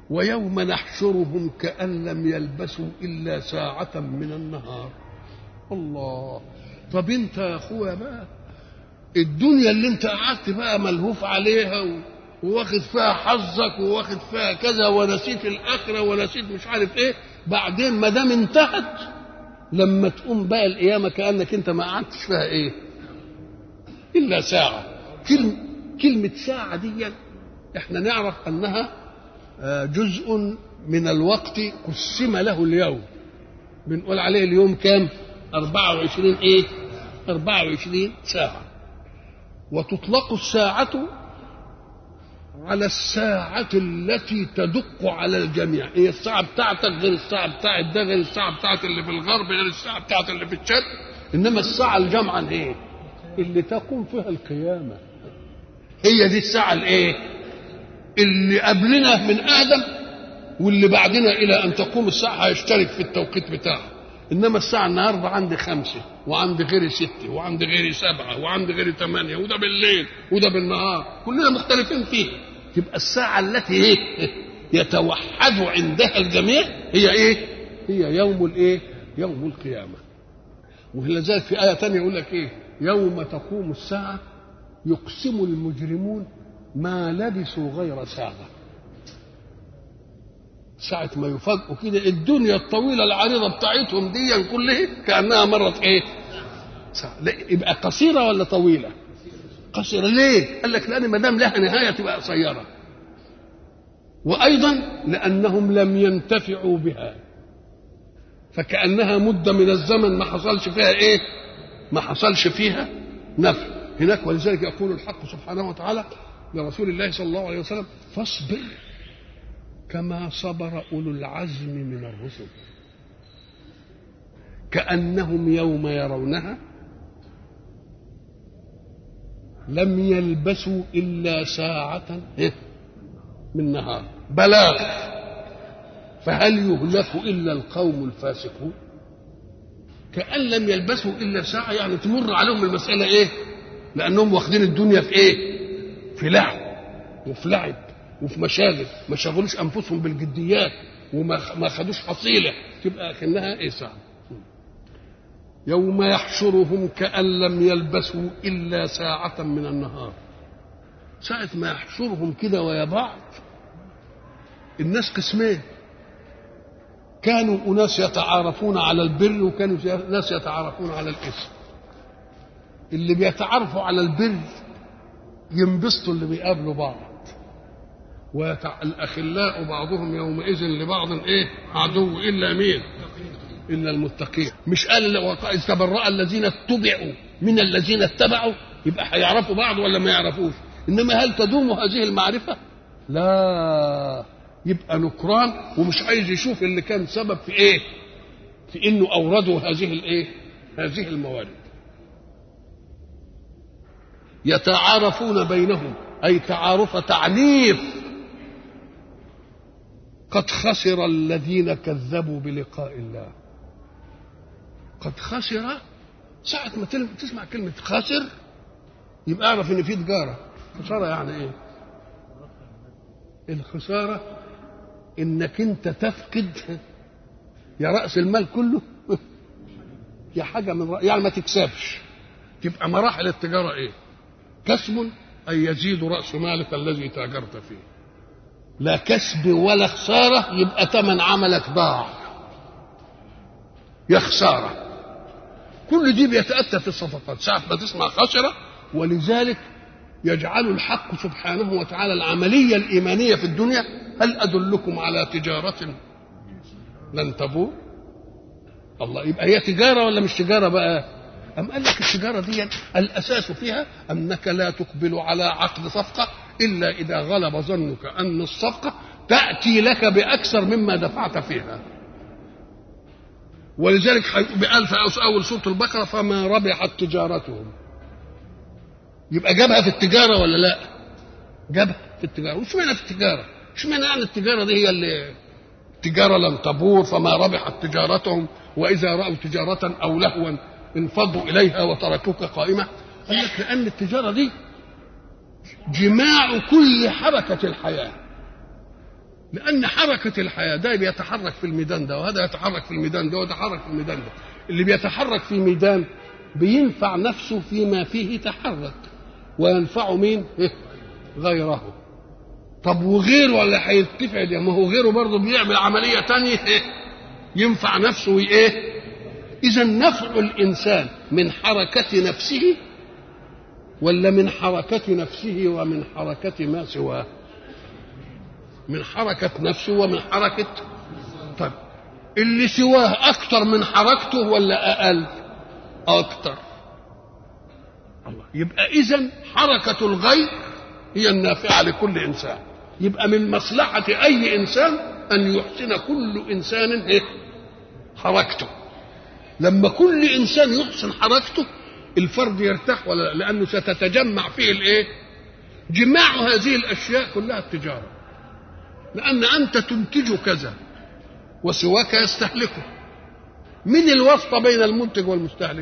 ويوم نحشرهم كأن لم يلبسوا إلا ساعة من النهار الله طب انت يا اخويا بقى الدنيا اللي انت قعدت بقى ملهوف عليها و... واخد فيها حظك واخد فيها كذا ونسيت الاخره ونسيت مش عارف ايه بعدين ما دام انتهت لما تقوم بقى القيامه كانك انت ما قعدتش فيها ايه الا ساعه كلمه كلمه ساعه دي احنا نعرف انها جزء من الوقت قسم له اليوم بنقول عليه اليوم كام 24 ايه 24 ساعه وتطلق الساعه على الساعة التي تدق على الجميع هي الساعة بتاعتك غير الساعة بتاعت ده غير الساعة بتاعت اللي في الغرب غير الساعة بتاعت اللي في الشرق إنما الساعة الجامعة إيه؟ اللي تقوم فيها القيامة هي دي الساعة الإيه؟ اللي قبلنا من آدم واللي بعدنا إلى أن تقوم الساعة هيشترك في التوقيت بتاعه إنما الساعة النهاردة عندي خمسة وعندي غيري ستة وعندي غيري سبعة وعندي غيري ثمانية وده بالليل وده بالنهار كلنا مختلفين فيه تبقى الساعة التي ايه يتوحد عندها الجميع هي ايه هي يوم الايه يوم القيامة ولذلك في آية تانية يقول لك ايه يوم تقوم الساعة يقسم المجرمون ما لبثوا غير ساعة ساعة ما يفاجئوا كده الدنيا الطويلة العريضة بتاعتهم دي كلها كأنها مرت ايه ساعة. يبقى قصيرة ولا طويلة قصيرة ليه قال لك لأن ما دام لها نهاية تبقى قصيرة وأيضا لأنهم لم ينتفعوا بها فكأنها مدة من الزمن ما حصلش فيها ايه ما حصلش فيها نفع هناك ولذلك يقول الحق سبحانه وتعالى لرسول الله صلى الله عليه وسلم فاصبر كما صبر اولو العزم من الرسل كانهم يوم يرونها لم يلبسوا الا ساعه من نهار بلاغ فهل يهلك الا القوم الفاسقون كأن لم يلبسوا إلا ساعة يعني تمر عليهم المسألة إيه؟ لأنهم واخدين الدنيا في إيه؟ في لعب وفي لعب وفي مشاغل ما شغلوش أنفسهم بالجديات وما ما خدوش حصيلة تبقى كأنها إيه ساعة يوم يحشرهم كأن لم يلبسوا إلا ساعة من النهار ساعة ما يحشرهم كده ويا بعض الناس قسمين كانوا أناس يتعارفون على البر وكانوا ناس يتعارفون على الإثم اللي بيتعارفوا على البر ينبسطوا اللي بيقابلوا بعض والأخلاء بعضهم يومئذ لبعض إيه عدو إلا مين إلا المتقين مش قال إذ تبرأ الذين اتبعوا من الذين اتبعوا يبقى هيعرفوا بعض ولا ما يعرفوش إنما هل تدوم هذه المعرفة لا يبقى نكران ومش عايز يشوف اللي كان سبب في ايه في انه اوردوا هذه الايه هذه الموارد يتعارفون بينهم اي تعارف تعنيف قد خسر الذين كذبوا بلقاء الله قد خسر ساعة ما تسمع كلمة خسر يبقى اعرف ان في تجارة خسارة يعني ايه الخسارة انك انت تفقد يا راس المال كله يا حاجه من رأ... يعني ما تكسبش تبقى مراحل التجاره ايه كسب اي يزيد راس مالك الذي تاجرت فيه لا كسب ولا خساره يبقى ثمن عملك ضاع يا خساره كل دي بيتاتى في الصفقات ساعه ما تسمع خسره ولذلك يجعل الحق سبحانه وتعالى العمليه الايمانيه في الدنيا هل أدلكم على تجارة لن تبور الله يبقى هي تجارة ولا مش تجارة بقى أم قال لك التجارة دي الأساس فيها أنك لا تقبل على عقد صفقة إلا إذا غلب ظنك أن الصفقة تأتي لك بأكثر مما دفعت فيها ولذلك قال في أول سورة البقرة فما ربحت تجارتهم يبقى جابها في التجارة ولا لا جابها في التجارة وش معنى في التجارة اشمعنى يعني التجاره دي هي اللي التجاره لن تبور فما ربحت تجارتهم واذا راوا تجاره او لهوا انفضوا اليها وتركوك قائمه قال لك لان التجاره دي جماع كل حركه الحياه لأن حركة الحياة ده بيتحرك في الميدان ده وهذا يتحرك في الميدان ده ويتحرك في الميدان ده اللي بيتحرك في ميدان بينفع نفسه فيما فيه تحرك وينفع مين غيره طب وغيره ولا هيرتفع ده ما هو غيره برضه بيعمل عملية تانية ينفع نفسه وإيه إذا نفع الإنسان من حركة نفسه ولا من حركة نفسه ومن حركة ما سواه من حركة نفسه ومن حركة طيب اللي سواه أكثر من حركته ولا أقل أكثر الله يبقى إذا حركة الغير هي النافعة لكل إنسان يبقى من مصلحة أي إنسان أن يحسن كل إنسان إيه؟ حركته لما كل إنسان يحسن حركته الفرد يرتاح ولا لأنه ستتجمع فيه الإيه؟ جماع هذه الأشياء كلها التجارة لأن أنت تنتج كذا وسواك يستهلكه من الواسطة بين المنتج والمستهلك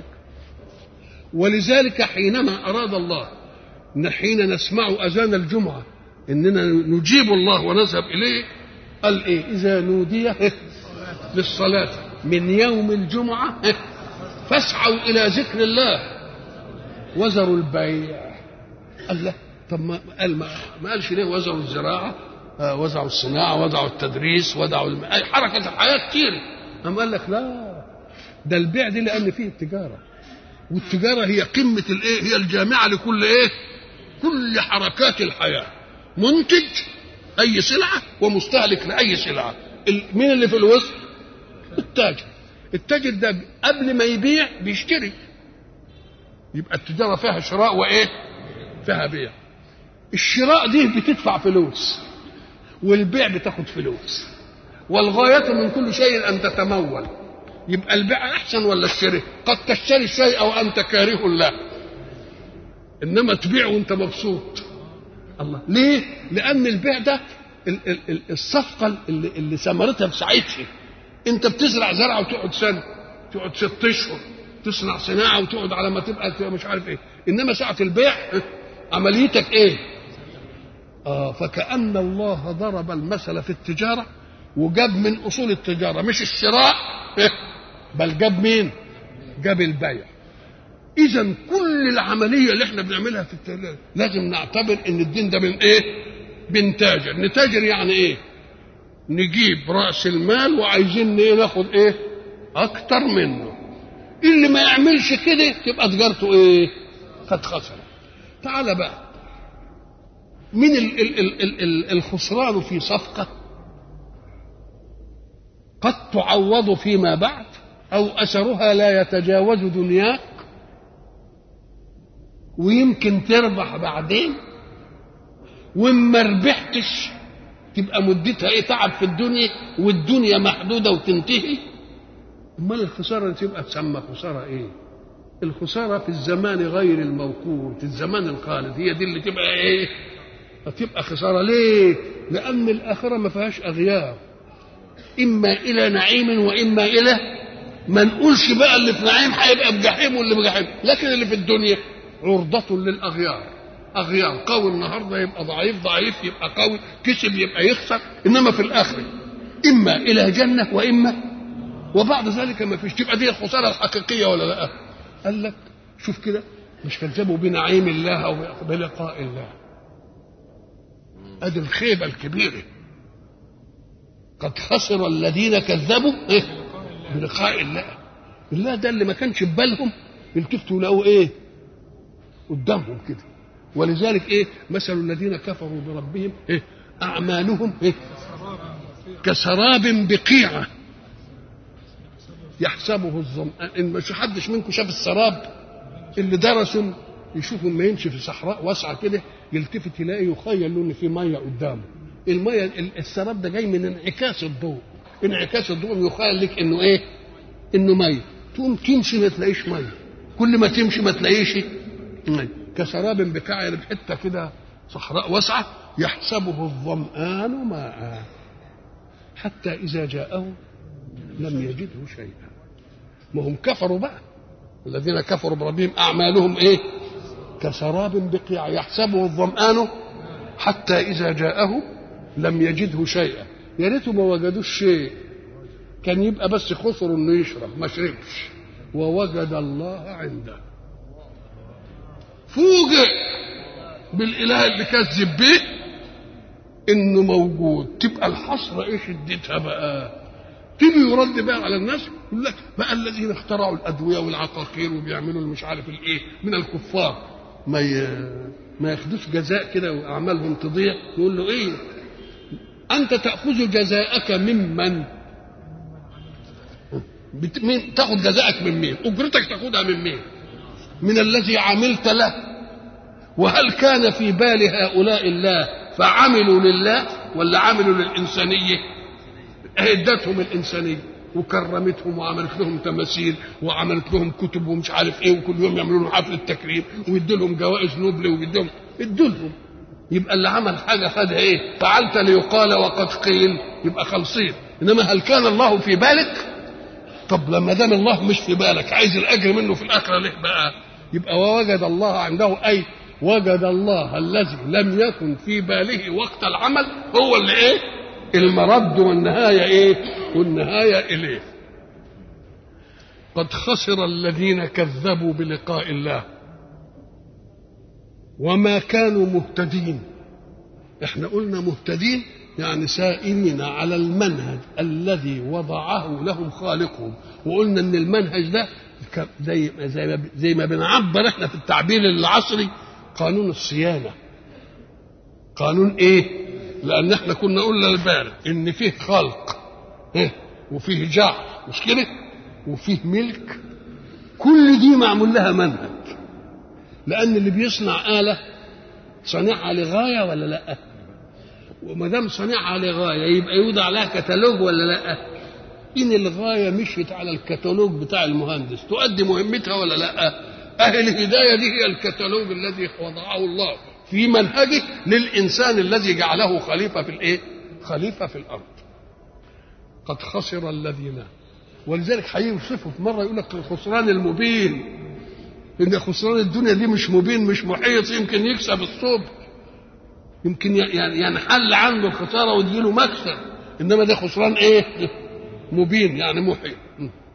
ولذلك حينما أراد الله إن حين نسمع أذان الجمعة إننا نجيب الله ونذهب إليه قال إيه إذا نودي للصلاة من يوم الجمعة فاسعوا إلى ذكر الله وذروا البيع قال لا طب ما قال ما, ما قالش ليه وزعوا الزراعة آه وزعوا الصناعة وزعوا التدريس وزعوا الم... أي حركة الحياة كتير أما قال لك لا ده البيع دي لأن فيه التجارة والتجارة هي قمة الإيه هي الجامعة لكل إيه كل حركات الحياة منتج أي سلعة ومستهلك لأي سلعة مين اللي في الوسط التاجر التاجر ده قبل ما يبيع بيشتري يبقى التجارة فيها شراء وإيه فيها بيع الشراء دي بتدفع فلوس والبيع بتاخد فلوس والغاية من كل شيء أن تتمول يبقى البيع أحسن ولا الشراء قد تشتري الشيء وأنت كاره له إنما تبيع وأنت مبسوط الله ليه؟ لأن البيع ده الصفقة اللي, اللي ثمرتها في ساعتها أنت بتزرع زرعة وتقعد سنة تقعد ست أشهر تصنع صناعة وتقعد على ما تبقى مش عارف إيه إنما ساعة البيع عمليتك إيه؟ آه فكأن الله ضرب المثل في التجارة وجاب من أصول التجارة مش الشراء بل جاب مين؟ جاب البيع إذا كل العملية اللي احنا بنعملها في التجارة لازم نعتبر إن الدين ده من إيه؟ بنتاجر، نتاجر يعني إيه؟ نجيب رأس المال وعايزين إيه ناخد إيه؟ أكتر منه. اللي ما يعملش كده تبقى تجارته إيه؟ قد خسر. تعال بقى من ال ال ال ال ال الخسران في صفقة قد تعوض فيما بعد أو أثرها لا يتجاوز دنياك ويمكن تربح بعدين وما ربحتش تبقى مدتها ايه تعب في الدنيا والدنيا محدوده وتنتهي امال الخساره اللي تبقى تسمى خساره ايه الخساره في الزمان غير الموقوت الزمان الخالد هي دي اللي تبقى ايه هتبقى خساره ليه لان الاخره ما فيهاش اغيار اما الى نعيم واما الى ما نقولش بقى اللي في نعيم هيبقى بجحيم واللي بجحيم لكن اللي في الدنيا عرضة للأغيار أغيار قوي النهاردة يبقى ضعيف ضعيف يبقى قوي كسب يبقى يخسر إنما في الآخرة إما إلى جنة وإما وبعد ذلك ما فيش تبقى دي الخسارة الحقيقية ولا لا قال لك شوف كده مش كذبوا بنعيم الله أو بلقاء الله أدي الخيبة الكبيرة قد خسر الذين كذبوا إيه؟ بلقاء الله الله ده اللي ما كانش في بالهم يلتفتوا يلاقوا ايه قدامهم كده ولذلك ايه مثل الذين كفروا بربهم ايه اعمالهم ايه كسراب بقيعه يحسبه الظمآن ان مش حدش منكم شاف السراب اللي درسوا يشوفوا ما يمشي في صحراء واسعه كده يلتفت يلاقي يخيل له ان في ميه قدامه الميه السراب ده جاي من انعكاس الضوء انعكاس الضوء يخيل لك انه ايه انه ميه تقوم تمشي ما تلاقيش ميه كل ما تمشي ما تلاقيش ميه كسراب بقاع يعني بحته كده صحراء واسعه يحسبه الظمآن ماء حتى اذا جاءه لم يجده شيئا ما هم كفروا بقى الذين كفروا بربهم اعمالهم ايه كسراب بقيع يحسبه الظمآن حتى اذا جاءه لم يجده شيئا يا ريته ما وجدوش شيء كان يبقى بس خسر انه يشرب ما شربش ووجد الله عنده فوجئ بالاله اللي كذب به انه موجود تبقى الحسره ايه شدتها بقى تيجي يرد بقى على الناس يقول لك بقى الذين اخترعوا الادويه والعقاقير وبيعملوا مش عارف الايه من الكفار ما ي... ما ياخدوش جزاء كده واعمالهم تضيع يقول له ايه انت تاخذ جزاءك ممن بت... مين تاخذ جزاءك من مين اجرتك تاخذها من مين من الذي عملت له وهل كان في بال هؤلاء الله فعملوا لله ولا عملوا للإنسانية ادتهم الإنسانية وكرمتهم وعملت لهم تماثيل وعملت لهم كتب ومش عارف ايه وكل يوم يعملوا لهم حفله تكريم ويدوا لهم جوائز نوبل ويدوا ادوا لهم يبقى اللي عمل حاجه خدها ايه؟ فعلت ليقال وقد قيل يبقى خالصين انما هل كان الله في بالك؟ طب لما دام الله مش في بالك عايز الاجر منه في الاخره ليه بقى؟ يبقى ووجد الله عنده اي وجد الله الذي لم يكن في باله وقت العمل هو اللي ايه؟ المرد والنهايه ايه؟ والنهايه اليه. قد خسر الذين كذبوا بلقاء الله وما كانوا مهتدين احنا قلنا مهتدين يعني سائمين على المنهج الذي وضعه لهم خالقهم وقلنا ان المنهج ده زي زي ما زي ما بنعبر احنا في التعبير العصري قانون الصيانه قانون ايه لان احنا كنا قلنا البارح ان فيه خلق إيه؟ وفيه جعل مش كده وفيه ملك كل دي معمول لها منهج لان اللي بيصنع اله صانعها لغايه ولا لا وما دام صانعها لغايه يبقى يوضع لها كتالوج ولا لا ان الغايه مشيت على الكتالوج بتاع المهندس تؤدي مهمتها ولا لا اهل الهدايه دي هي الكتالوج الذي وضعه الله في منهجه للانسان الذي جعله خليفه في الايه خليفه في الارض قد خسر الذين ولذلك هيوصفه في مره يقول لك الخسران المبين ان خسران الدنيا دي مش مبين مش محيط يمكن يكسب الصبح يمكن يعني ينحل عنده الخساره وتجيله مكسب انما ده خسران ايه مبين يعني محيط